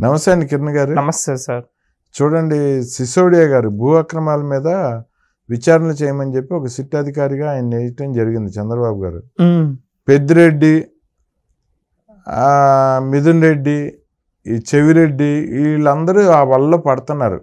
నమస్తే అండి కిరణ్ గారు నమస్తే సార్ చూడండి సిసోడియా గారు భూ అక్రమాల మీద విచారణ చేయమని చెప్పి ఒక సిట్ అధికారిగా ఆయన వేయటం జరిగింది చంద్రబాబు గారు పెద్దిరెడ్డి ఆ, మిథున్ రెడ్డి ఈ చెవిరెడ్డి వీళ్ళందరూ ఆ వల్ల పడుతున్నారు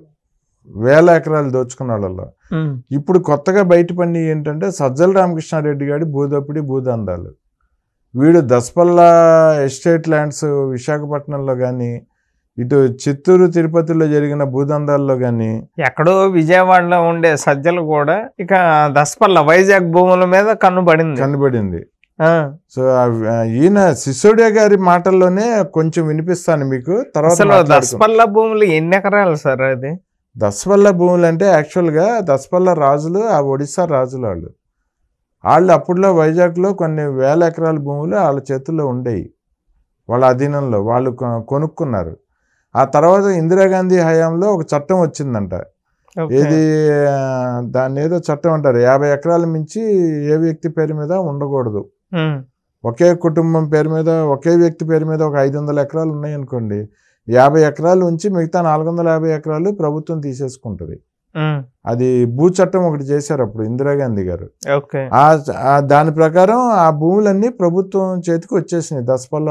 వేల ఎకరాలు దోచుకున్న వాళ్ళలో ఇప్పుడు కొత్తగా బయటపడి ఏంటంటే సజ్జల రామకృష్ణారెడ్డి గారి భూదపిడి భూదందాలు వీడు దసపల్లా ఎస్టేట్ ల్యాండ్స్ విశాఖపట్నంలో కానీ ఇటు చిత్తూరు తిరుపతిలో జరిగిన భూదందాల్లో కానీ ఎక్కడో విజయవాడలో ఉండే సజ్జలు కూడా ఇక దసపల్ల వైజాగ్ భూముల మీద కన్నుబడింది కనబడింది ఆ, సో ఆ- ఈయన సిసోడియా గారి మాటల్లోనే కొంచెం వినిపిస్తాను మీకు తర్వాత అసలు మాట్లాడుకుందాం. దసపల్ల భూములు ఎన్ని ఎకరాలు సార్ అది దసపల్ల భూములు అంటే యాక్చువల్గా దసపల్ల రాజులు ఆ ఒడిశా రాజులు వాళ్ళు వాళ్ళు అప్పుడులో వైజాగ్లో కొన్ని వేల ఎకరాల భూములు వాళ్ళ చేతుల్లో ఉండేవి వాళ్ళ అధీనంలో వాళ్ళు కొ- కొనుక్కున్నారు ఆ తర్వాత ఇందిరాగాంధీ హయాంలో ఒక చట్టం వచ్చిందంట ఓకే. ఏది ఆ, దాన్ని ఏదో చట్టం అంటారు యాభై ఎకరాల మించి ఏ వ్యక్తి పేరు మీద ఉండకూడదు ఉమ్, ఒకే కుటుంబం పేరు మీద ఒకే వ్యక్తి పేరు మీద ఒక ఐదు వందల ఎకరాలు ఉన్నాయనుకోండి యాభై ఎకరాలు ఉంచి మిగతా నాలుగు వందల యాభై ఎకరాలు ప్రభుత్వం తీసేసుకుంటుంది ఉమ్, అది భూ చట్టం ఒకటి చేశారు అప్పుడు ఇందిరాగాంధీ గారు ఓకే ఆ ఆ దాని ప్రకారం ఆ భూములన్నీ ప్రభుత్వం చేతికి వచ్చేసినాయి దసపల్ల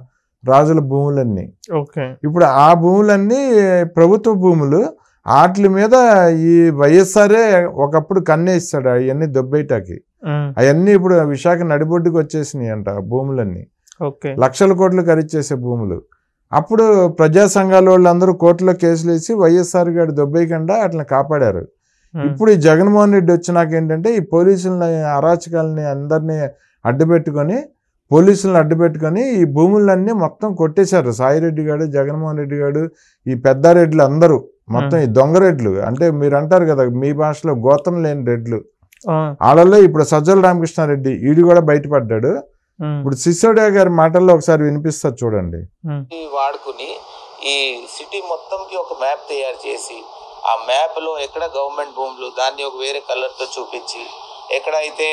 రాజుల భూములన్నీ ఓకే ఇప్పుడు ఆ భూములన్నీ ప్రభుత్వ భూములు వాటి మీద ఈ వైఎస్ఆర్ఏ ఒకప్పుడు కన్నేస్తాడు అవన్నీ దొబ్బేయటాకి ఉమ్, అవన్నీ ఇప్పుడు విశాఖ నడిబొడ్డుకి వచ్చేసినాయి అంట ఆ భూములన్నీ ఓకే లక్షల కోట్లు ఖరీచేసే భూములు అప్పుడు ప్రజా సంఘాల వాళ్ళందరూ కోర్టులో కేసులు వేసి వైఎస్ఆర్ గారు దొబ్బేయకుండా అట్లా కాపాడారు ఉమ్, ఇప్పుడు ఈ జగన్మోహన్ రెడ్డి వచ్చినాక ఏంటంటే ఈ పోలీసులని అరాచకాలని అందరినీ అడ్డుపెట్టుకొని పోలీసులను అడ్డుపెట్టుకొని ఈ భూములన్నీ మొత్తం కొట్టేశారు సాయిరెడ్డి గారు జగన్మోహన్ రెడ్డి గారు ఈ పెద్దారెడ్లు అందరూ మొత్తం ఈ దొంగ రెడ్లు అంటే మీరు అంటారు కదా మీ భాషలో గోతం లేని రెడ్లు ఆ, వాళ్ళలో ఇప్పుడు సజ్జల రామకృష్ణారెడ్డి ఈడు కూడా బయటపడ్డాడు ఉమ్, ఇప్పుడు సిసోడియా గారి మాటల్లో ఒకసారి వినిపిస్తా చూడండి ఉమ్, ఈ వాడుకుని ఈ సిటీ మొత్తంకి ఒక మ్యాప్ తయారు చేసి ఆ మ్యాప్ లో ఎక్కడ గవర్నమెంట్ భూములు దాన్ని ఒక వేరే కలర్ తో చూపించి ఎక్కడైతే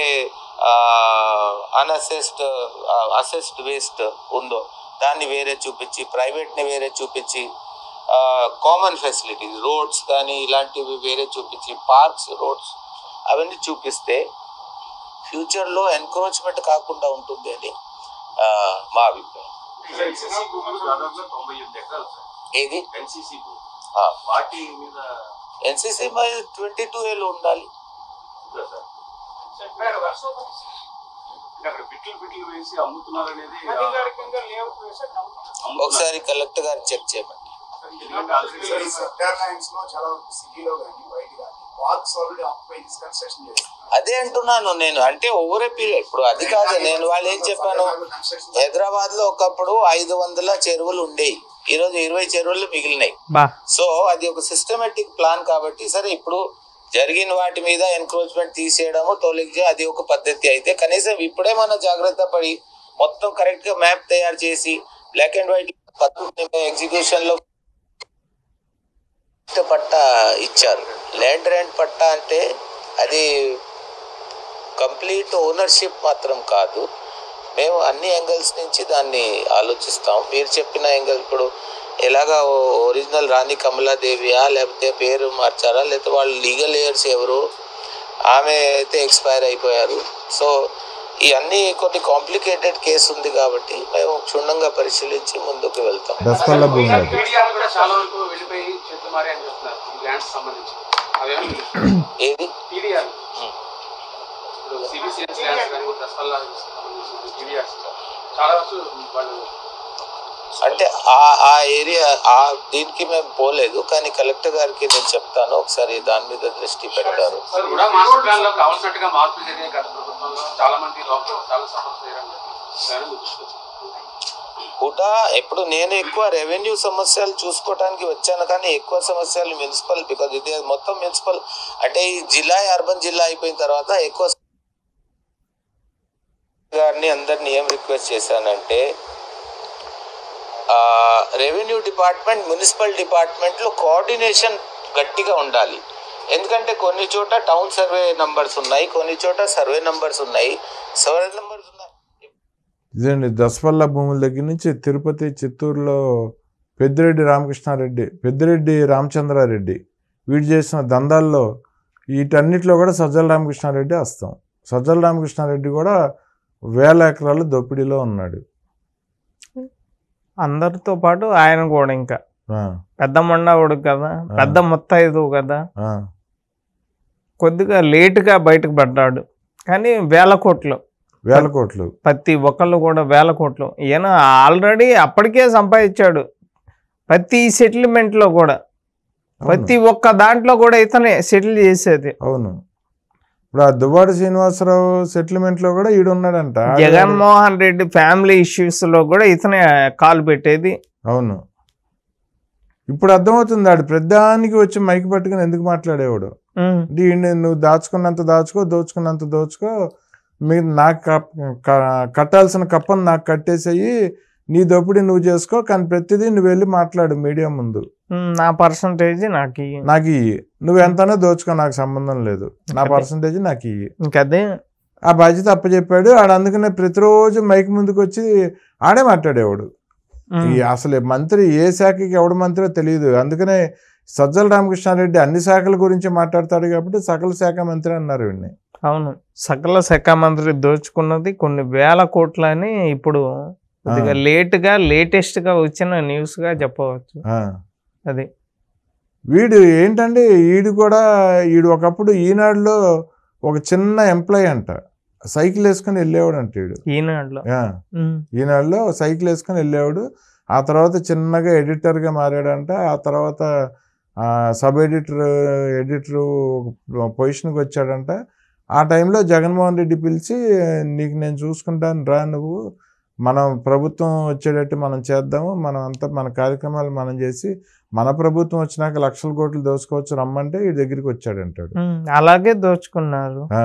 అన్అసెస్డ్ అసెస్డ్ వేస్ట్ ఉందో దాన్ని వేరే చూపించి ప్రైవేట్ ని వేరే చూపించి కామన్ ఫెసిలిటీస్ రోడ్స్ కానీ ఇలాంటివి వేరే చూపించి పార్క్స్ రోడ్స్ అవన్నీ చూపిస్తే ఫ్యూచర్లో ఎన్క్రోచ్మెంట్ కాకుండా ఉంటుంది అని ఆ, మా అభిప్రాయం ఎన్సీసీ భూములు దాదాపుగా తొంభై ఎనిమిది ఎకరాలు సార్ ఏది ఎన్సీసీ భూమి ఆ, వాటి మీద ఎన్సీసీ ట్వంటీ టూ ఏళ్ళు ఉండాలి ఉందా సార్ అంటే అక్కడ బిట్లు బిట్లు వేసి అమ్ముతున్నారు అనేది ఒకసారి కలెక్టర్ గారు చెక్ చేయమండి సార్, ఈ సెక్టార్ లైన్స్ లో చాలా వరకు సిటీలో కానీ బయట కానీ పార్క్స్ ఆల్రెడీ ఆక్యుపై చేసి కన్స్ట్రక్షన్ చేస్తారు అదే అంటున్నాను నేను అంటే ఓవర్ ఏ పీరియడ్ ఇప్పుడు అది కాదు నేను వాళ్ళు ఏం చెప్పాను హైదరాబాద్ లో ఒకప్పుడు ఐదు వందల చెరువులు ఉండేవి ఈరోజు ఇరవై చెరువులు మిగిలినాయి బా సో అది ఒక సిస్టమేటిక్ ప్లాన్ కాబట్టి సరే ఇప్పుడు జరిగిన వాటి మీద ఎన్క్రోచ్మెంట్ తీసేయడము తొలగి అది ఒక పద్ధతి అయితే కనీసం ఇప్పుడే మనం జాగ్రత్త పడి మొత్తం కరెక్ట్ గా మ్యాప్ తయారు చేసి బ్లాక్ అండ్ వైట్ పద్ధతి ఎగ్జిక్యూషన్ లో పట్టా ఇచ్చారు ల్యాండ్ రెంట్ పట్టా అంటే అది కంప్లీట్ ఓనర్షిప్ మాత్రం కాదు మేము అన్ని యాంగిల్స్ నుంచి దాన్ని ఆలోచిస్తాం మీరు చెప్పిన యాంగిల్ ఇప్పుడు ఎలాగా ఒరిజినల్ రాణి కమలాదేవియా లేకపోతే పేరు మార్చారా లేకపోతే వాళ్ళు లీగల్ ఇయర్స్ ఎవరు ఆమె అయితే ఎక్స్పైర్ అయిపోయారు సో ఇవన్నీ కొన్ని కాంప్లికేటెడ్ కేసు ఉంది కాబట్టి మేము క్షుణ్ణంగా పరిశీలించి ముందుకు వెళ్తాం దసపల్ల భూములు అది. మీడియాలో కూడా చాలా వరకు వెళ్ళిపోయి చేతులు మారి అని చెప్తున్నారు ఈ ల్యాండ్స్ సంబంధించి అవేమి ఏది టీడీఆర్ ఇప్పుడు సిబిసిఎస్ ల్యాండ్స్ కానీ దసల్లా సంబంధించి టీడీఆర్స్ చాలా వరకు వాళ్ళు అంటే ఆ ఆ ఏరియా ఆ దీనికి మేము పోలేదు కానీ కలెక్టర్ గారికి నేను చెప్తాను ఒకసారి దాని మీద దృష్టి పెడతారు సార్ కూడా మాస్టర్ ప్లాన్ లో కావాల్సినట్టుగా మార్పులు జరిగాయి గత ప్రభుత్వంలో చాలా మంది లోపల చాలా సపోర్ట్ చేయడం కూడా ఇప్పుడు నేను ఎక్కువ రెవెన్యూ సమస్యలు చూసుకోవడానికి వచ్చాను కానీ ఎక్కువ సమస్యలు మున్సిపల్ బికాజ్ ఇది మొత్తం మున్సిపల్ అంటే ఈ జిల్లా అర్బన్ జిల్లా అయిపోయిన తర్వాత ఎక్కువ గారిని అందరిని ఏం రిక్వెస్ట్ చేశానంటే రెవెన్యూ డిపార్ట్మెంట్ మున్సిపల్ డిపార్ట్మెంట్లో కోఆర్డినేషన్ గట్టిగా ఉండాలి ఎందుకంటే కొన్ని చోట టౌన్ సర్వే నంబర్స్ ఉన్నాయి కొన్ని చోట సర్వే నంబర్స్ ఉన్నాయి సర్వే నంబర్స్ ఉన్నాయి ఇదండి దసపల్ల భూముల దగ్గర నుంచి తిరుపతి చిత్తూరులో పెద్దిరెడ్డి రామకృష్ణారెడ్డి పెద్దిరెడ్డి రామచంద్రారెడ్డి వీడు చేసిన దందాల్లో వీటన్నిటిలో కూడా సజ్జల రామకృష్ణారెడ్డి వస్తాం సజ్జల రామకృష్ణారెడ్డి కూడా వేల ఎకరాలు దోపిడీలో ఉన్నాడు అందరితో పాటు ఆయన కూడా ఇంకా ఆ, పెద్ద మొండవుడు కదా పెద్ద ముత్తైదు కదా ఆ, కొద్దిగా లేటుగా బయటకు పడ్డాడు కానీ వేల కోట్లు వేల కోట్లు ప్రతి ఒక్కళ్ళు కూడా వేల కోట్లు ఈయన ఆల్రెడీ అప్పటికే సంపాదించాడు ప్రతి సెటిల్మెంట్లో కూడా ప్రతి ఒక్క దాంట్లో కూడా ఇతనే సెటిల్ చేసేది అవును ఇప్పుడు ఆ దువ్వాడ శ్రీనివాసరావు సెటిల్మెంట్ లో కూడా ఈడు ఉన్నాడంట జగన్మోహన్ రెడ్డి ఫ్యామిలీ ఇష్యూస్ లో కూడా ఇతనే కాల్ పెట్టేది అవును ఇప్పుడు అర్థమవుతుంది ఆడు ప్రధానికి వచ్చి మైక్ పట్టుకుని ఎందుకు మాట్లాడేవాడు ఉమ్, అంటే ఈయన్ని నువ్వు దాచుకున్నంత దాచుకో దోచుకున్నంత దోచుకో మీరు నాకు కప్- క- కట్టాల్సిన కప్పను నాకు కట్టేసేయి నీ దోపిడీ నువ్వు చేసుకో కానీ ప్రతిదీ నువ్వు వెళ్ళి మాట్లాడు మీడియా ముందు ఉమ్, నా పర్సంటేజ్ నాకు ఇయ్యి. నాకు ఇయ్యి నువ్వు ఎంతనో దోచుకో నాకు సంబంధం లేదు నా అదే. పర్సంటేజ్ నాకు ఇయ్యి ఇంకదే ఆ బాధ్యత అప్పచెప్పాడు ఆడు అందుకనే ప్రతిరోజు మైక్ ముందుకు వచ్చి ఆడే మాట్లాడేవాడు ఉమ్, ఈ అసలు మంత్రి ఏ శాఖకి ఎవడు మంత్రో తెలియదు అందుకనే సజ్జల రామకృష్ణారెడ్డి అన్ని శాఖల గురించి మాట్లాడతాడు కాబట్టి సకల శాఖ మంత్రి అన్నారు వీడిని అవును సకల శాఖ మంత్రి దోచుకున్నది కొన్ని వేల కోట్లని ఇప్పుడు కొద్దిగా లేట్గా లేటెస్ట్గా వచ్చిన న్యూస్గా చెప్పవచ్చు ఆ. అది వీడు ఏంటంటే వీడు కూడా వీడు ఒకప్పుడు ఈనాడులో ఒక చిన్న ఎంప్లాయ్ అంట సైకిల్ వేసుకొని వెళ్ళేవాడు అంట వీడు ఈనాడులో ఆ, ఉమ్, ఈనాడులో సైకిల్ వేసుకొని వెళ్ళేవాడు ఆ తర్వాత చిన్నగా ఎడిటర్గా మారాడంట ఆ తర్వాత ఆ, సబ్ ఎడిటర్ ఎడిటర్ పొజిషన్కి వచ్చాడంట ఆ టైంలో జగన్మోహన్ రెడ్డి పిలిచి నీకు నేను చూసుకుంటాను రా నువ్వు మనం ప్రభుత్వం వచ్చేటట్టు మనం చేద్దాము మనం అంతా మన కార్యక్రమాలు మనం చేసి మన ప్రభుత్వం వచ్చినాక లక్షల కోట్లు దోచుకోవచ్చు రమ్మంటే ఈ దగ్గరికి వచ్చాడంటాడు ఉమ్, అలాగే దోచుకున్నారు ఆ,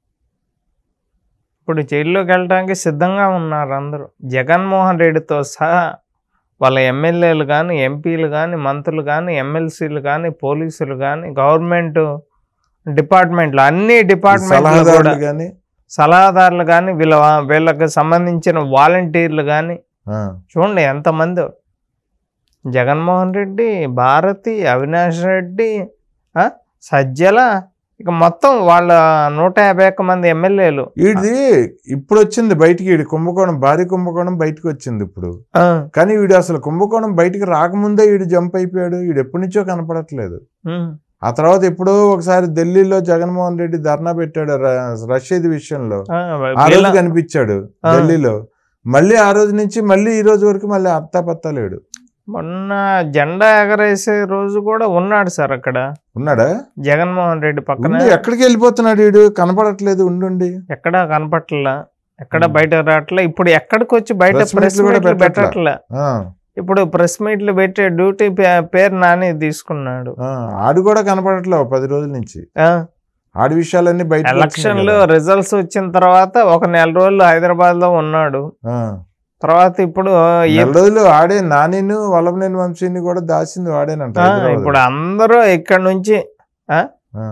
ఇప్పుడు జైల్లోకి వెళ్ళడానికి సిద్ధంగా ఉన్నారు అందరూ జగన్మోహన్ రెడ్డితో సహా వాళ్ళ ఎమ్మెల్యేలు కానీ ఎంపీలు కానీ మంత్రులు కానీ ఎమ్మెల్సీలు కానీ పోలీసులు కానీ గవర్నమెంట్ డిపార్ట్మెంట్లు అన్ని డిపార్ట్మెంట్లు కూడా సలహాదారులు కానీ సలహాదారులు కానీ వీళ్ళ వీళ్ళకి సంబంధించిన వాలంటీర్లు కానీ ఆ, చూడండి ఎంతమంది జగన్మోహన్ రెడ్డి భారతి అవినాష్ రెడ్డి ఆ, సజ్జల ఇక మొత్తం వాళ్ళ నూట యాభై ఒక్క మంది ఎమ్మెల్యేలు వీడిది ఇప్పుడు వచ్చింది బయటికి వీడి కుంభకోణం భారీ కుంభకోణం బయటకు వచ్చింది ఇప్పుడు ఆ, కానీ వీడు అసలు కుంభకోణం బయటికి రాకముందే వీడు జంప్ అయిపోయాడు వీడు ఎప్పటి నుంచో కనపడట్లేదు ఉమ్, ఆ తర్వాత ఎప్పుడో ఒకసారి ఢిల్లీలో జగన్మోహన్ రెడ్డి ధర్నా పెట్టాడు ర- రషీద్ విషయంలో ఆ, ఆ రోజు వీళ్ళ- కనిపించాడు ఆ. ఢిల్లీలో మళ్ళీ ఆ రోజు నుంచి మళ్ళీ ఈ రోజు వరకు మళ్ళీ అత్తా పత్తా లేడు మొన్న జెండా ఎగరేసే రోజు కూడా ఉన్నాడు సార్ అక్కడ ఉన్నాడా జగన్మోహన్ రెడ్డి పక్కన ఉండి ఎక్కడికి వెళ్ళిపోతున్నాడు వీడు కనపడట్లేదు ఉండుండి ఎక్కడ కనపట్లా ఎక్కడ ఉమ్. బయట రావట్లే ఇప్పుడు ఎక్కడికి వచ్చి బయట Press ప్రెస్ meetలు కూడా మీట్లు పెట్టట్లా. పెట్టట్లే ఆ, ఇప్పుడు ప్రెస్ మీట్లు పెట్టే డ్యూటీ పే- పేరు నాని తీసుకున్నాడు ఆ, ఆడు కూడా కనపడట్లేదు పది రోజుల నుంచి ఆ, ఆడి విషయాలన్నీ బయట ఎలక్షన్ లో రిజల్ట్స్ వచ్చిన తర్వాత ఒక నెల రోజులు హైదరాబాద్ లో ఉన్నాడు తర్వాత ఇప్పుడు ఏ- నెల రోజులు ఆడే నానిను వల్లభనేని వంశీని కూడా దాచింది వాడేనంట ఆ, హైదరాబాద్. ఇప్పుడు అందరూ ఇక్కడ నుంచి ఆ,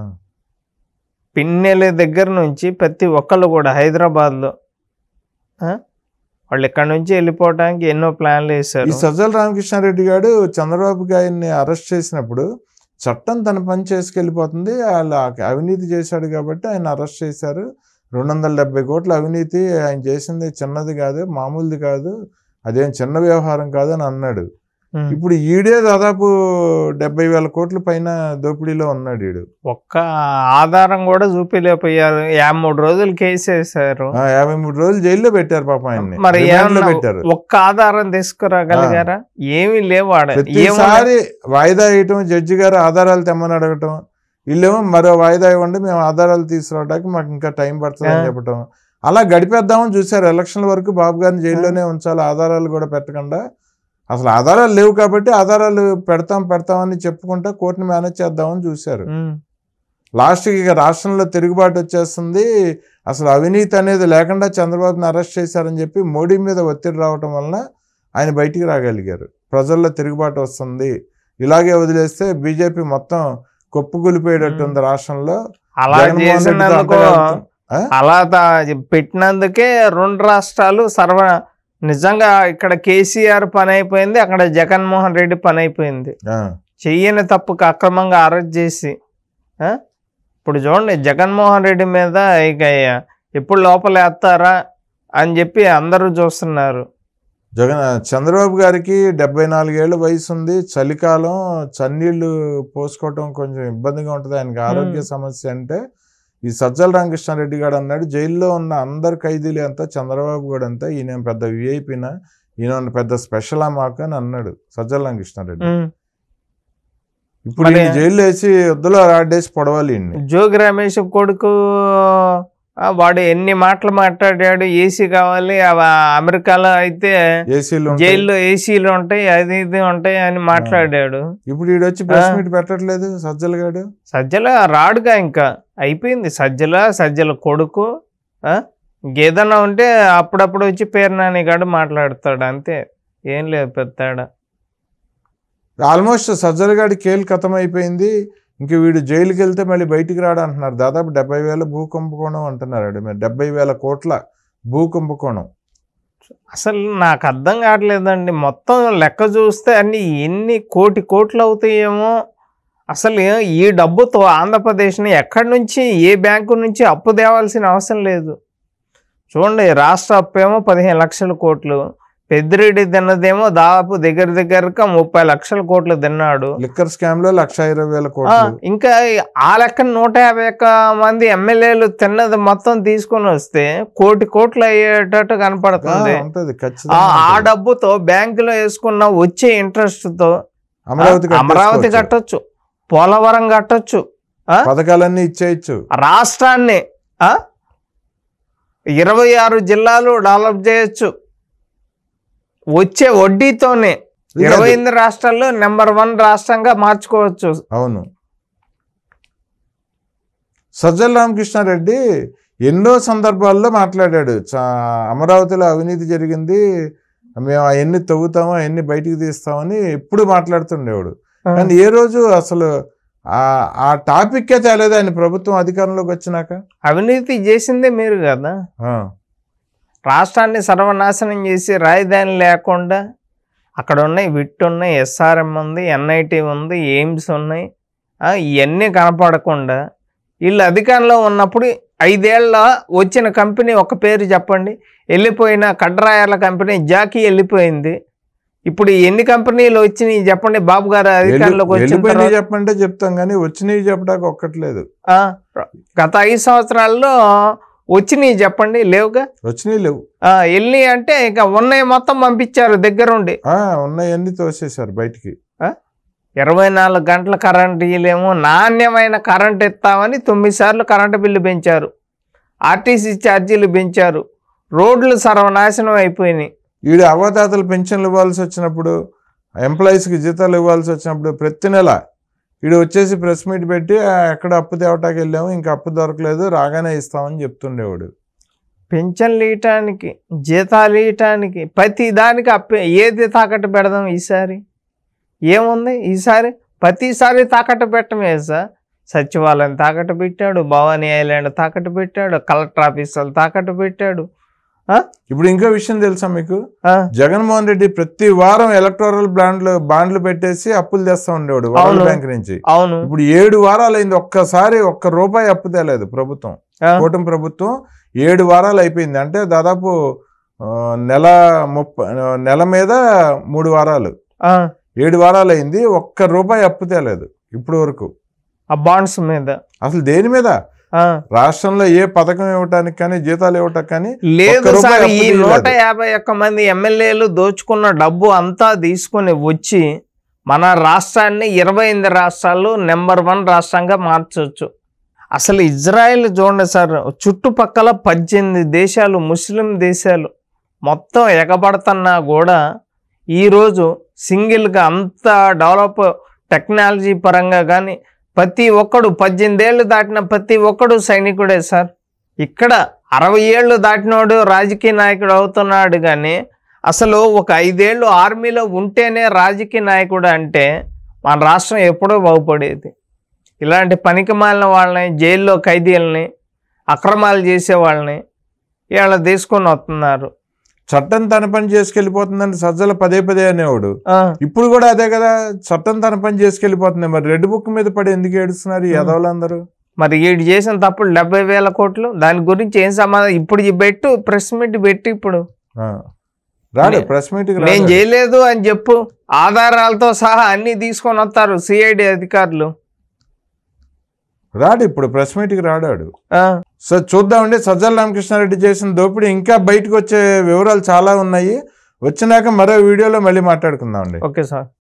పిన్నెల దగ్గర నుంచి ప్రతి ఒక్కళ్ళు కూడా హైదరాబాద్లో ఆ? వాళ్ళు ఇక్కడ నుంచి వెళ్ళిపోవడానికి ఎన్నో ప్లాన్లు ఈ వేశారు సజ్జల రామకృష్ణారెడ్డి గారు చంద్రబాబు గారిని అరెస్ట్ చేసినప్పుడు చట్టం తన పని చేసుకెళ్ళిపోతుంది వాళ్ళు ఆ అవినీతి చేశాడు కాబట్టి ఆయన అరెస్ట్ చేశారు రెండు వందల డెబ్బై కోట్ల అవినీతి ఆయన చేసింది చిన్నది కాదు మామూలుది కాదు అదేం చిన్న వ్యవహారం కాదు అని అన్నాడు ఉమ్. ఇప్పుడు ఈడే దాదాపు డెబ్బై వేల కోట్ల పైన దోపిడీలో ఉన్నాడు ఈడు ఒక్క ఆధారం కూడా చూపించలేకపోయారు యాభై మూడు రోజులు కేసు వేశారు ఆ, యాభై మూడు రోజులు జైల్లో పెట్టారు పాపం ఆయన్ని మరి రిమాండ్లో ఏమన్నా పెట్టారు ఒక్క ఆధారం తీసుకురాగలిగారా ఏమీ లేవు ఆడ ఏమున్నా- ప్రతిసారి వాయిదా వేయటం జడ్జి గారు ఆధారాలు తెమ్మని అడగటం వీళ్ళేమో మరో వాయిదా ఇవ్వండి మేము ఆధారాలు తీసుకురావడానికి మాకు ఇంకా టైం పడుతుంది అని ఆ. చెప్పటం అలా గడిపేద్దామని చూశారు ఎలక్షన్ల వరకు బాబు గారిని జైల్లోనే ఉంచాలి ఆధారాలు కూడా పెట్టకుండా అసలు ఆధారాలు లేవు కాబట్టి ఆధారాలు పెడతాం పెడతామని చెప్పుకుంటా కోర్టుని మేనేజ్ చేద్దామని చూశారు ఉమ్. లాస్ట్కి ఇక రాష్ట్రంలో తిరుగుబాటు వచ్చేస్తుంది అసలు అవినీతి అనేది లేకుండా చంద్రబాబుని అరెస్ట్ చేశారని చెప్పి మోడీ మీద ఒత్తిడి రావటం వలన ఆయన బయటికి రాగలిగారు ప్రజల్లో తిరుగుబాటు వస్తుంది ఇలాగే వదిలేస్తే బీజేపీ మొత్తం కొప్పుగులిపోయేటట్టుంది రాష్ట్రంలో అలా జగన్మోహన్ రెడ్డితో చేసినందుకు అంతగా ఆ? అలా తా- పెట్టినందుకే రెండు రాష్ట్రాలు సర్వ నిజంగా ఇక్కడ కేసీఆర్ పని అయిపోయింది అక్కడ జగన్మోహన్ రెడ్డి పని అయిపోయింది ఆ, చెయ్యని తప్పుకు అక్రమంగా అరెస్ట్ చేసి ఆ? ఇప్పుడు చూడండి జగన్మోహన్ రెడ్డి మీద ఇక ఎప్పుడు లోపల వేస్తారా అని చెప్పి అందరూ చూస్తున్నారు జగన్ చంద్రబాబు గారికి డెబ్బై నాలుగేళ్ల వయసు ఉంది చలికాలం చన్నీళ్లు పోసుకోవటం కొంచెం ఇబ్బందిగా ఉంటుంది ఆయనకి ఆరోగ్య సమస్య అంటే ఈ సజ్జల రామకృష్ణారెడ్డి గారు అన్నాడు జైల్లో ఉన్న అందరు ఖైదీలు ఎంత చంద్రబాబు కూడా అంత ఈయన పెద్ద విఐపినా ఈయన పెద్ద స్పెషల్ మాకు అని అన్నాడు సజ్జల రామకృష్ణారెడ్డి ఉమ్. ఇప్పుడు మరి- ఈయన జైల్లో వేసి వద్దులో రాడేసి పొడవాలి ఈయన్ని జోగి రమేష్ కొడుకు ఆ, వాడు ఎన్ని మాటలు మాట్లాడాడు ఏసీ కావాలి అవ- అమెరికాలో అయితే ఏసీలు ఉంటాయి. జైల్లో ఏసీలు ఉంటాయి అది ఇది ఉంటాయి అని మాట్లాడాడు ఇప్పుడు ఈడు వచ్చి ప్రెస్ ఆ. మీట్ పెట్టట్లేదు సజ్జల గారు సజ్జల రాడుగా ఇంకా అయిపోయింది సజ్జల సజ్జల కొడుకు ఆ? ఇంకేదన్నా ఉంటే అప్పుడప్పుడు వచ్చి పేరు నానిగాడు మాట్లాడతాడు అంతే ఏం లేదు పెద్దాడ ఆల్మోస్ట్ సజ్జల గారి కేల్ కథం అయిపోయింది ఇంక వీడు జైలుకి వెళ్తే మళ్ళీ బయటికి రాడు అంటున్నారు దాదాపు డెబ్బై వేల భూ కుంభకోణం అంటున్నారు మరి డెబ్బై వేల కోట్ల భూ కుంభకోణం అసలు నాకు అర్థం కావట్లేదండి మొత్తం లెక్క చూస్తే అన్ని ఎన్ని కోటి కోట్లు అవుతాయేమో అసలు ఈ డబ్బుతో ఆంధ్రప్రదేశ్ని ఎక్కడి నుంచి ఏ బ్యాంకు నుంచి అప్పు తేవాల్సిన అవసరం లేదు చూడండి రాష్ట్ర అప్పు ఏమో పదిహేను లక్షల కోట్లు పెద్దిరెడ్డి తిన్నదేమో దాదాపు దగ్గర దగ్గరగా ముప్పై లక్షల కోట్లు తిన్నాడు లిక్కర్ స్కామ్ లో లక్ష ఇరవై వేల ఆ, కోట్లు ఇంకా ఆ లెక్క నూట యాభై ఒక్క మంది ఎమ్మెల్యేలు తిన్నది మొత్తం తీసుకొని వస్తే కోటి కోట్లు అయ్యేటట్టు ఆ, కనపడుతుంది ఉంటది ఆ ఖచ్చితంగా ఆ ఉంటది. డబ్బుతో బ్యాంకులో వేసుకున్న వచ్చే ఇంట్రెస్ట్ తో అమరావతి ఆ, అమరావతి కట్టేసుకోవచ్చు. కట్టొచ్చు పోలవరం కట్టొచ్చు ఆ? పథకాలన్నీ ఇచ్చేయచ్చు రాష్ట్రాన్ని ఆ? ఇరవై ఆరు జిల్లాలు డెవలప్ చేయొచ్చు వచ్చే వడ్డీతోనే ఇది ఇరవై అది. ఎనిమిది రాష్ట్రాల్లో నెంబర్ వన్ రాష్ట్రంగా మార్చుకోవచ్చు అవును సజ్జల రామకృష్ణారెడ్డి ఎన్నో సందర్భాల్లో మాట్లాడాడు చా- అమరావతిలో అవినీతి జరిగింది మేము అవన్నీ తవ్వుతాము అవన్నీ బయటికి తీస్తామని ఎప్పుడు మాట్లాడుతుండేవాడు కానీ ఏ రోజు అసలు ఆ ఆ టాపిక్కే తేలేదు ఆయన ప్రభుత్వం అధికారంలోకి వచ్చినాక అవినీతి చేసిందే మీరు కదా ఆ, రాష్ట్రాన్ని సర్వనాశనం చేసి రాజధాని లేకుండా అక్కడ ఉన్నాయి విట్ ఉన్నాయి ఎస్ఆర్ఎం ఉంది ఎన్ఐటి ఉంది ఎయిమ్స్ ఉన్నాయి ఆ, ఇవన్నీ కనపడకుండా వీళ్ళు అధికారంలో ఉన్నప్పుడు ఐదేళ్ల వచ్చిన కంపెనీ ఒక పేరు చెప్పండి వెళ్ళిపోయిన కడ్రాయాల కంపెనీ జాకీ వెళ్ళిపోయింది ఇప్పుడు ఎన్ని కంపెనీలు వచ్చినాయి చెప్పండి బాబు గారు అధికారంలోకి వెళ్ళి- వచ్చిన వెళ్ళిపోయినవి తర్వాత చెప్పంటే చెప్తాం కానీ వచ్చినవి చెప్పడానికి ఒక్కట్లేదు ఆ, గత ఐదు సంవత్సరాల్లో వచ్చినాయి చెప్పండి లేవుగా వచ్చినవి లేవు ఆ, వెళ్ళి అంటే ఇక ఉన్నాయి మొత్తం పంపించారు దగ్గరుండి ఆ, ఉన్నాయన్నీ తోసేశారు బయటికి ఇరవై నాలుగు గంటల కరెంట్ ఇయ్యలేము నాణ్యమైన కరెంట్ ఇస్తామని తొమ్మిది సార్లు కరెంటు బిల్లు పెంచారు ఆర్టీసీ ఛార్జీలు పెంచారు రోడ్లు సర్వనాశనం అయిపోయినాయి ఈడు అవతాతలు పెన్షన్లు ఇవ్వాల్సి వచ్చినప్పుడు ఎంప్లాయీస్కి జీతాలు ఇవ్వాల్సి వచ్చినప్పుడు ప్రతి నెల ఈడు వచ్చేసి ప్రెస్ మీట్ పెట్టి "ఆ, ఎక్కడ అప్పు తేవటానికి వెళ్ళాము ఇంకా అప్పు దొరకలేదు రాగానే ఇస్తామని చెప్తుండేవాడు పెన్షన్లు ఇయటానికి జీతాలు ఇయటానికి ప్రతి దానికి అప్పే ఏది తాకట్టు పెడదాం ఈసారి ఏముంది ఈసారి ప్రతిసారి తాకట్టు పెట్టమే సార్ సచివాలయం తాకట్టు పెట్టాడు భవానీ ఐలాండ్ తాకట్టు పెట్టాడు కలెక్టర్ ఆఫీసులు తాకట్టు పెట్టాడు ఇప్పుడు ఇంకో విషయం తెలుసా మీకు ఆ, జగన్మోహన్ రెడ్డి ప్రతి వారం ఎలక్టోరల్ బాండ్లు బాండ్లు పెట్టేసి అప్పులు తెస్తా ఉండేవాడు వరల్డ్ అవును. బ్యాంక్ నుంచి అవును ఇప్పుడు ఏడు వారాలు అయింది ఒక్కసారి ఒక్క రూపాయి అప్పు తేలేదు ప్రభుత్వం ఆ, కూటమి ప్రభుత్వం ఏడు వారాలు అయిపోయింది అంటే దాదాపు ఆ, నెల ముప్ప నెల మీద మూడు వారాలు ఆ, ఏడు వారాలు అయింది ఒక్క రూపాయి అప్పు తేలేదు ఇప్పుడు వరకు ఆ బాండ్స్ మీద అసలు దేని మీద ఆ, రాష్ట్రంలో ఏ పథకం ఇవ్వటానికి కానీ జీతాలు ఇవ్వటానికి కానీ లేదు ఒక్క రూపాయి సార్ అప్పు ఈ తీయలేదు. నూట యాభై ఒక్క మంది ఎమ్మెల్యేలు దోచుకున్న డబ్బు అంతా తీసుకొని వచ్చి మన రాష్ట్రాన్ని ఇరవై ఎనిమిది రాష్ట్రాలు నెంబర్ వన్ రాష్ట్రంగా మార్చవచ్చు అసలు ఇజ్రాయెల్ చూడండి సార్ చుట్టుపక్కల పద్దెనిమిది దేశాలు ముస్లిం దేశాలు మొత్తం ఎగబడుతున్నా కూడా ఈరోజు సింగిల్గా అంత డెవలప్ టెక్నాలజీ పరంగా కానీ ప్రతి ఒక్కడు పద్దెనిమిది ఏళ్ళు దాటిన ప్రతి ఒక్కడు సైనికుడే సార్ ఇక్కడ అరవై ఏళ్ళు దాటినోడు రాజకీయ నాయకుడు అవుతున్నాడు కానీ అసలు ఒక ఐదేళ్ళు ఆర్మీలో ఉంటేనే రాజకీయ నాయకుడు అంటే మన రాష్ట్రం ఎప్పుడో బాగుపడేది ఇలాంటి పనికి మాలిన వాళ్ళని జైల్లో ఖైదీలని అక్రమాలు చేసే వాళ్ళని వీళ్ళ తీసుకొని వస్తున్నారు చట్టం తన పని చేసుకెళ్ళిపోతుందని సజ్జల పదే పదే అనేవాడు ఆ, ఇప్పుడు కూడా అదే కదా చట్టం తన పని చేసుకెళ్ళిపోతుంది మరి రెడ్ బుక్ మీద పడి ఎందుకు ఏడుస్తున్నారు ఈ Hmm. ఎదవలందరూ మరి వీడు చేసిన తప్పులు డెబ్బై వేల కోట్లు దాని గురించి ఏం సమాధానం ఇప్పుడు ఈ పెట్టు ప్రెస్ మీట్ పెట్టి ఇప్పుడు ఆ. రాడు నే- ప్రెస్ మీట్ నేను చేయలేదు అని చెప్పు ఆధారాలతో సహా అన్ని తీసుకొని వస్తారు సిఐడి అధికారులు రాడు ఇప్పుడు ప్రెస్ మీట్కి రాడాడు ఆ, సో చూద్దామండి సజ్జల రామకృష్ణారెడ్డి చేసిన దోపిడీ ఇంకా బయటకు వచ్చే వివరాలు చాలా ఉన్నాయి వచ్చినాక మరో వీడియోలో మళ్ళీ మాట్లాడుకుందామండి ఓకే సార్